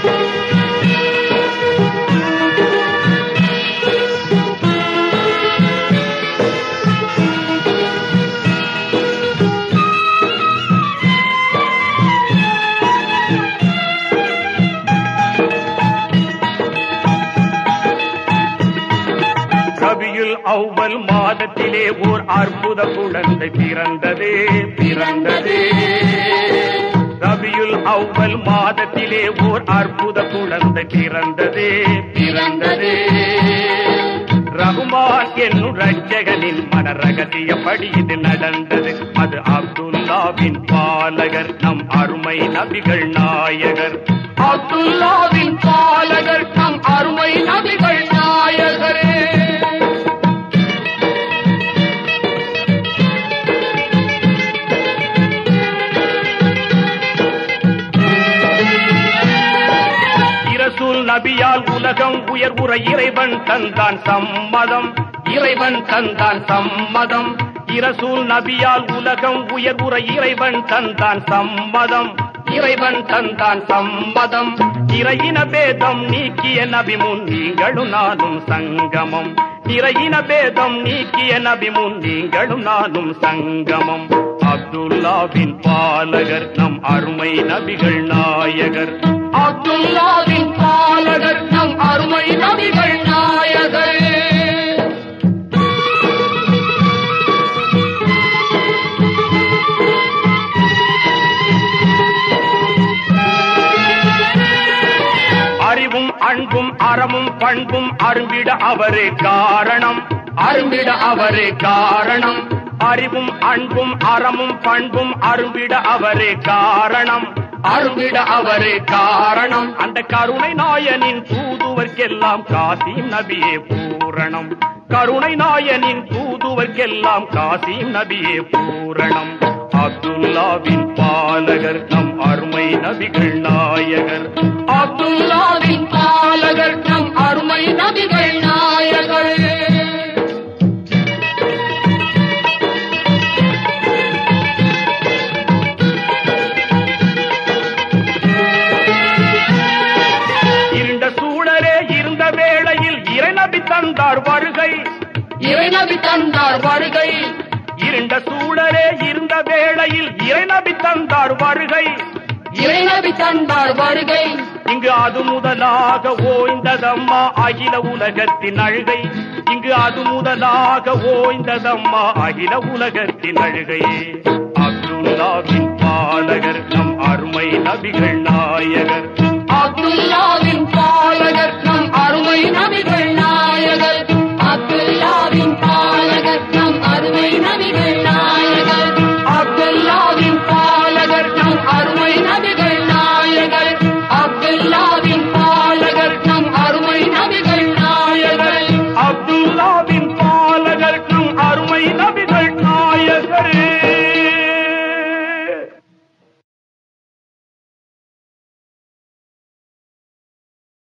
ரபியுல் அவ்வல் மாதத்திலே ஓர் அற்புத குழந்தை பிறந்ததே பிறந்ததே ரபியுல் அவ்வல் மாதத்திலே ஓர் அற்புத குழந்தை பிறந்ததே பிறந்ததே ரகுமான் என்னும் ரட்சகனின் மன ரகசியப்படி இது நடந்தது அது அப்துல்லாவின் பாலகர் நம் அருமை நபிகள் நாயகர் அப்துல்லாவின் பாலகர் நம் அருமை நபிகள் நாயகரே இரசூல் நபியால் உலகம் உயர்வுற இறைவன் தந்தான் சம்மதம் இறைவன் தந்தான் சம்மதம் இரசூல் நபியால் உலகம் உயர்வுற இறைவன் தந்தான் சம்மதம் இறைவன் தந்தான் சம்மதம் இறையின பேதம் நீக்கிய நபி முன் நீங்களும் நானும் சங்கமம் இறையின பேதம் நீக்கிய நபி முன் நீங்களும் நானும் சங்கமம் அப்துல்லாவின் பாலகர் நம் அருமை நபிகள் நாயகர் அப்துல்லாவின் பாலகர் நம் அருமை நபிகள் நாயகர் அறிவும் அன்பும் அறமும் பண்பும் அரும்பிட அவரே காரணம் அரும்பிட அவரே காரணம் அறிவும் அன்பும் அறமும் பண்பும் அரும்பிட அவரே காரணம் அரும்பிட அவரே காரணம் அந்த கருணை நாயனின் தூதுவர்க்கெல்லாம் காசிம் நபியே பூரணம் கருணை நாயனின் தூதுவர்க்கெல்லாம் காசிம் நபியே பூரணம் அப்துல்லாவின் பாலகர் நம் அருமை நபிகள் நாயகர் அப்துல்லாவின் பாலகர் நம் அருமை நபிகள் நாயகர் இருண்ட சூழலே இருந்த வேளையில் இறைநபி தந்தார் வருகை இறைநபி தந்தார் வருகை இருண்ட சூழலே இருந்த வேளையில் இறைநபி தந்தார் வருகை இறைநபி தந்தார் வருகை இங்கு அது முதலாக ஓய்ந்ததம்மா அகில உலகத்தின் அழுகை இங்கு அது முதலாக ஓய்ந்ததம்மா அகில உலகத்தின் அழுகையே அப்துல்லாவின் பாலகர் நம் அருமை நபிகள் நாயகர் அப்துல்லாவின்